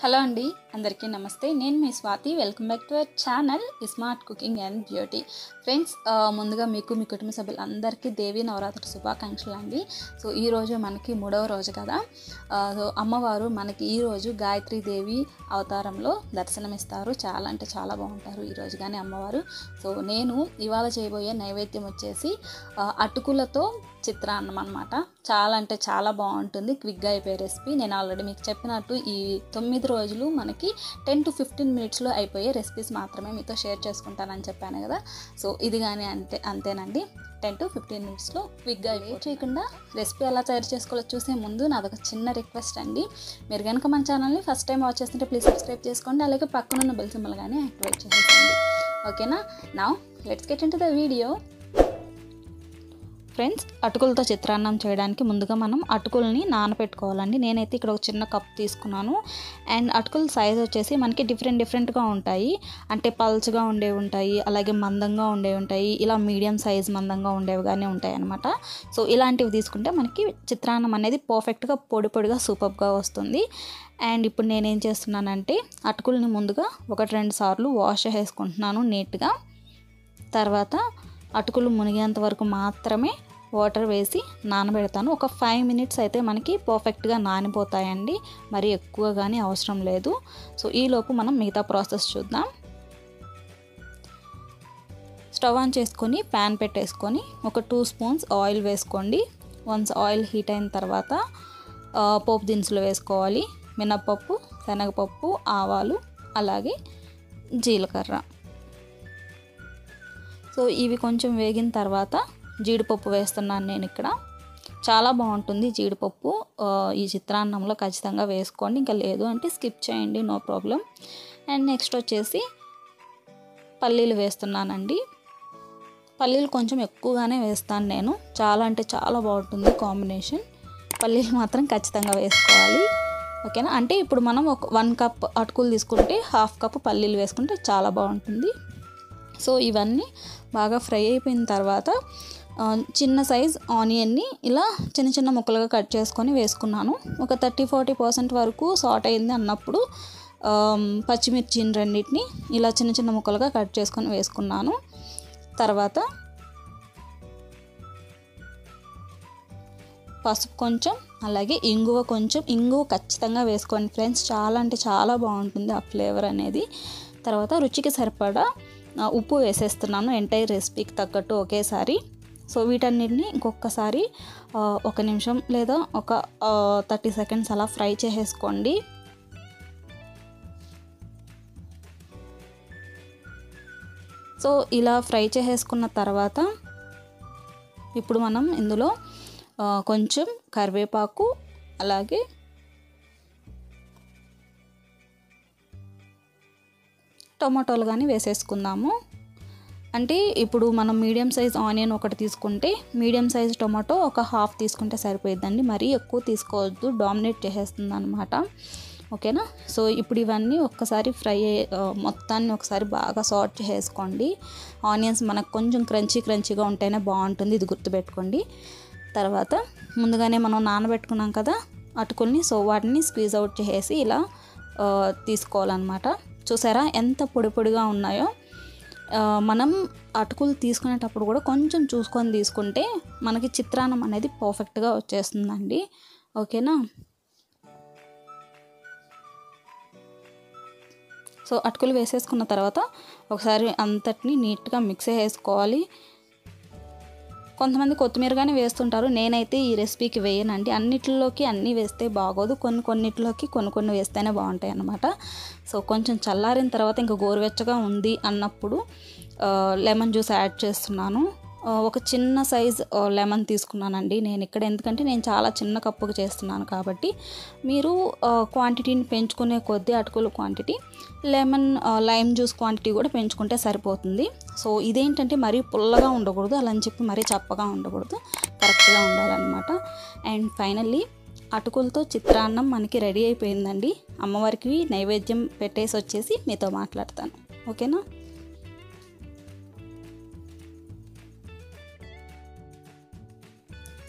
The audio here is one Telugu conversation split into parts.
హలో అండి అందరికీ నమస్తే నేను మీ Swathi welcome back to our channel smart cooking and beauty friends ఆ, ముందుగా మీకు మీ కుటుంబ సభ్యులందరికీ దేవి నవరాత్రి శుభాకాంక్షలు అండి సో ఈ రోజు మనకి మూడవ రోజు కదా ఆ, సో అమ్మవారు మనకి ఈ రోజు గాయత్రి దేవి అవతారంలో దర్శనమిస్తారు చాలా అంటే చాలా బాగుంటారు ఈ రోజు కానీ అమ్మవారు సో నేను ఇవాళ చేయబోయే నైవేద్యం వచ్చేసి ఆ, అటుకులతో చిత్రాన్నం అనమాట చాలా అంటే చాలా బాగుంటుంది క్విక్గా అయిపోయే రెసిపీ నేను ఆల్రెడీ మీకు చెప్పినట్టు ఈ తొమ్మిది రోజులు మనకి టెన్ టు ఫిఫ్టీన్ మినిట్స్లో అయిపోయే రెసిపీస్ మాత్రమే మీతో షేర్ చేసుకుంటానని చెప్పాను కదా సో ఇది కానీ అంతే అంతేనండి టెన్ టు ఫిఫ్టీన్ మినిట్స్లో క్విక్గా అయిపోయి చేయకుండా రెసిపీ ఎలా తయారు చేసుకోవాలో చూసే ముందు నాదొక చిన్న రిక్వెస్ట్ అండి మీరు కనుక మన ఛానల్ని ఫస్ట్ టైం వాచ్ చేస్తుంటే ప్లీజ్ సబ్స్క్రైబ్ చేసుకోండి అలాగే పక్కనున్న బెల్ సింబల్ కానీ యాక్టివేట్ చేసేయండి ఓకేనా నా let's get into the video friends అటుకులతో చిత్రాన్నం చేయడానికి ముందుగా మనం అటుకుల్ని నానబెట్టుకోవాలండి నేనైతే ఇక్కడ ఒక చిన్న కప్ తీసుకున్నాను అండ్ అటుకుల సైజ్ వచ్చేసి మనకి డిఫరెంట్ డిఫరెంట్గా ఉంటాయి అంటే పల్చగా ఉండేవి ఉంటాయి అలాగే మందంగా ఉండేవి ఉంటాయి ఇలా మీడియం సైజ్ మందంగా ఉండేవి కానీ ఉంటాయి అనమాట సో ఇలాంటివి తీసుకుంటే మనకి చిత్రాన్నం అనేది పర్ఫెక్ట్గా పొడి పొడిగా సూపర్గా వస్తుంది అండ్ ఇప్పుడు నేనేం చేస్తున్నానంటే అటుకుల్ని ముందుగా ఒకటి రెండు సార్లు వాష్ చేసుకుంటున్నాను నీట్గా తర్వాత అటుకులు మునిగేంత వరకు మాత్రమే వాటర్ వేసి నానబెడతాను ఒక ఫైవ్ మినిట్స్ అయితే మనకి పర్ఫెక్ట్గా నానిపోతాయండి మరి ఎక్కువ కానీ అవసరం లేదు సో ఈలోపు మనం మిగతా ప్రాసెస్ చూద్దాం స్టవ్ ఆన్ చేసుకొని ప్యాన్ పెట్టేసుకొని ఒక టూ స్పూన్స్ ఆయిల్ వేసుకోండి వన్స్ ఆయిల్ హీట్ అయిన తర్వాత ఆ, పోపు దినుసులు వేసుకోవాలి మినప్పప్పు శనగపప్పు ఆవాలు అలాగే జీలకర్ర సో ఇవి కొంచెం వేగిన తర్వాత జీడిపప్పు వేస్తున్నాను నేను ఇక్కడ చాలా బాగుంటుంది జీడిపప్పు ఆ, ఈ చిత్రాన్నంలో ఖచ్చితంగా వేసుకోండి ఇంకా లేదు అంటే స్కిప్ చేయండి నో ప్రాబ్లం అండ్ నెక్స్ట్ వచ్చేసి పల్లీలు వేస్తున్నానండి పల్లీలు కొంచెం ఎక్కువగానే వేస్తాను నేను చాలా అంటే చాలా బాగుంటుంది కాంబినేషన్ పల్లీలు మాత్రం ఖచ్చితంగా వేసుకోవాలి ఓకేనా అంటే ఇప్పుడు మనం ఒక వన్ కప్ అటుకులు తీసుకుంటే హాఫ్ కప్ పల్లీలు వేసుకుంటే చాలా బాగుంటుంది సో ఇవన్నీ బాగా ఫ్రై అయిపోయిన తర్వాత ఆ, చిన్న సైజ్ ఆనియన్ని ఇలా చిన్న చిన్న ముక్కలుగా కట్ చేసుకొని వేసుకున్నాను ఒక థర్టీ ఫార్టీ పర్సెంట్ వరకు సాట్ అయింది అన్నప్పుడు ఆమ్, పచ్చిమిర్చిని రెండింటిని ఇలా చిన్న చిన్న ముక్కలుగా కట్ చేసుకొని వేసుకున్నాను తర్వాత పసుపు కొంచెం అలాగే ఇంగువ కొంచెం ఇంగువ ఖచ్చితంగా వేసుకోండి ఫ్రెండ్స్ చాలా అంటే చాలా బాగుంటుంది ఆ ఫ్లేవర్ అనేది తర్వాత రుచికి సరిపడా ఆ, ఉప్పు వేసేస్తున్నాను ఎంటైర్ రెసిపీకి తగ్గట్టు ఒకేసారి సో వీటన్నిటిని ఇంకొకసారి ఆ, ఒక నిమిషం లేదా ఒక థర్టీ సెకండ్స్ అలా ఫ్రై చేసేసుకోండి సో ఇలా ఫ్రై చేసేసుకున్న తర్వాత ఇప్పుడు మనం ఇందులో ఆ, కొంచెం కరివేపాకు అలాగే టొమాటోలు కానీ వేసేసుకుందాము అంటే ఇప్పుడు మనం మీడియం సైజ్ ఆనియన్ ఒకటి తీసుకుంటే మీడియం సైజ్ టొమాటో ఒక హాఫ్ తీసుకుంటే సరిపోయిద్దండి మరీ ఎక్కువ తీసుకోవద్దు డామినేట్ చేసేస్తుంది అనమాట ఓకేనా సో ఇప్పుడు ఇవన్నీ ఒక్కసారి ఫ్రై అయ్యే- ఆ, మొత్తాన్ని ఒకసారి బాగా సార్ట్ చేసుకోండి ఆనియన్స్ మనకు కొంచెం క్రంచీ క్రంచీగా ఉంటేనే బాగుంటుంది ఇది గుర్తుపెట్టుకోండి తర్వాత ముందుగానే మనం నానబెట్టుకున్నాం కదా అటుకుల్ని సో వాటిని స్క్వీజ్ అవుట్ చేసేసి ఇలా ఆ, తీసుకోవాలన్నమాట చూసారా ఎంత పొడి పొడిగా ఉన్నాయో ఆ, మనం అటుకులు తీసుకునేటప్పుడు కూడా కొంచెం చూసుకొని తీసుకుంటే మనకి చిత్రాన్నం అనేది పర్ఫెక్ట్గా వచ్చేస్తుందండి ఓకేనా సో అటుకులు వేసేసుకున్న తర్వాత ఒకసారి అంతటిని నీట్గా మిక్స్ చేసుకోవాలి కొంతమంది కొత్తిమీర కానీ వేస్తుంటారు నేనైతే ఈ రెసిపీకి వేయనండి అన్నిటిలోకి అన్నీ వేస్తే బాగోదు కొన్ని కొన్నిటిలోకి కొన్ని కొన్ని వేస్తేనే బాగుంటాయి అన్నమాట సో కొంచెం చల్లారిన తర్వాత ఇంకా గోరువెచ్చగా ఉంది అన్నప్పుడు ఆ, లెమన్ జ్యూస్ యాడ్ చేస్తున్నాను ఆ, ఒక చిన్న సైజ్ ఆ, లెమన్ తీసుకున్నానండి నేను ఇక్కడ ఎందుకంటే నేను చాలా చిన్న కప్పుకు చేస్తున్నాను కాబట్టి మీరు ఆ, క్వాంటిటీని పెంచుకునే కొద్దీ అటుకుల క్వాంటిటీ లెమన్ ఆ, లైమ్ జ్యూస్ క్వాంటిటీ కూడా పెంచుకుంటే సరిపోతుంది సో ఇదేంటంటే మరీ పుల్లగా ఉండకూడదు అలా అని చెప్పి మరీ చప్పగా ఉండకూడదు కరెక్ట్గా ఉండాలన్నమాట అండ్ ఫైనల్లీ అటుకులతో చిత్రాన్నం మనకి రెడీ అయిపోయిందండి అమ్మవారికి నైవేద్యం పెట్టేసి వచ్చేసి మీతో మాట్లాడతాను ఓకేనా సో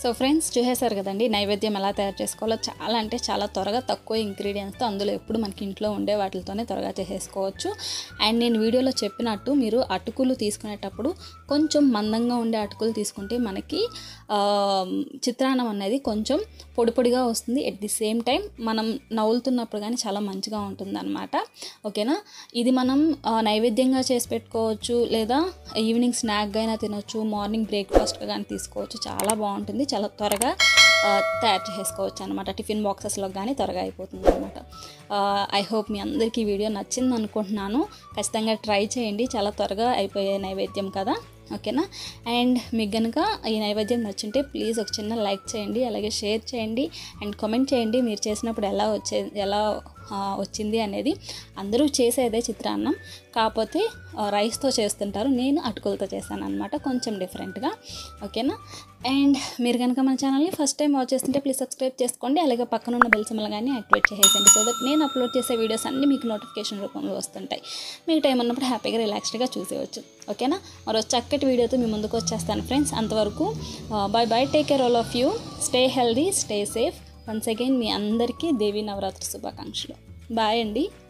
సో ఫ్రెండ్స్ చూసేశారు కదండి నైవేద్యం ఎలా తయారు చేసుకోవాలో చాలా అంటే చాలా త్వరగా తక్కువ ఇంగ్రీడియంట్స్తో అందులో ఎప్పుడు మనకి ఇంట్లో ఉండే వాటితోనే త్వరగా చేసేసుకోవచ్చు అండ్ నేను వీడియోలో చెప్పినట్టు మీరు అటుకులు తీసుకునేటప్పుడు కొంచెం మందంగా ఉండే అటుకులు తీసుకుంటే మనకి ఆ, చిత్రాన్నం అనేది కొంచెం పొడి పొడిగా వస్తుంది ఎట్ ది సేమ్ టైం మనం నవ్వులుతున్నప్పుడు కానీ చాలా మంచిగా ఉంటుంది అనమాట ఓకేనా ఇది మనం ఆ, నైవేద్యంగా చేసి పెట్టుకోవచ్చు లేదా ఈవినింగ్ స్నాక్గా అయినా తినొచ్చు మార్నింగ్ బ్రేక్ఫాస్ట్గా కానీ తీసుకోవచ్చు చాలా బాగుంటుంది చాలా త్వరగా ఆ, తయారు చేసుకోవచ్చు అనమాట టిఫిన్ బాక్సెస్లో కానీ త్వరగా అయిపోతుంది అనమాట ఐ హోప్ మీ అందరికీ ఈ వీడియో నచ్చింది అనుకుంటున్నాను ఖచ్చితంగా ట్రై చేయండి చాలా త్వరగా అయిపోయే నైవేద్యం కదా ఓకేనా అండ్ మీకు కనుక ఈ నైవేద్యం నచ్చుంటే ప్లీజ్ ఒక చిన్న లైక్ చేయండి అలాగే షేర్ చేయండి అండ్ కామెంట్ చేయండి మీరు చేసినప్పుడు ఎలా వచ్చే ఎలా ఆ, వచ్చింది అనేది అందరూ చేసేదే చిత్రాన్నం కాకపోతే ఆ, రైస్తో చేస్తుంటారు నేను అటుకులతో చేశాను అనమాట కొంచెం డిఫరెంట్గా ఓకేనా అండ్ మీరు కనుక మన ఛానల్ని ఫస్ట్ టైం వాచ్ చేస్తుంటే ప్లీజ్ సబ్స్క్రైబ్ చేసుకోండి అలాగే పక్కన ఉన్న బెల్ సింబల్ కానీ యాక్టివేట్ చేసేయండి సో దట్ నేను అప్లోడ్ చేసే వీడియోస్ అన్నీ మీకు నోటిఫికేషన్ రూపంలో వస్తుంటాయి మీకు టైం ఉన్నప్పుడు హ్యాపీగా రిలాక్స్డ్గా చూసేవచ్చు ఓకేనా మరో చక్కటి వీడియోతో మీ ముందుకు వచ్చేస్తాను ఫ్రెండ్స్ అంతవరకు bye bye take care all of you stay healthy stay safe once again మీ అందరికీ దేవీ నవరాత్రి శుభాకాంక్షలు బాయ్ అండి